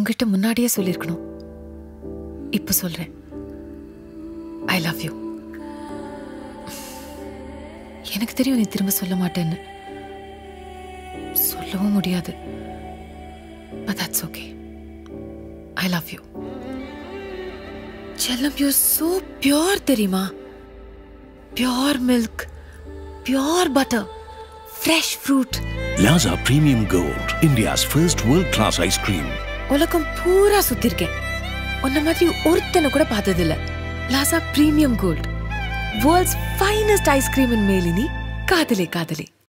உங்ககிட்ட முன்னாடியே சொல்லியிருக்கணும் இப்ப சொல்றேன் ஐ லவ் யூ எனக்கு தெரியும் நீ திரும்ப சொல்ல மாட்டேன்னு சொல்லவும் முடியாது but that's okay I love you செல்லம் யூ சோ பியோர் தெரியுமா pure milk pure butter fresh fruit Laza Premium Gold, India's first world-class ice cream. உலகம் பூரா சுத்திருக்கேன் உன்ன மாதிரி ஒருத்தனை கூட பார்த்ததில்ல Laza premium gold world's finest ice cream in மேலினி காதலே காதலே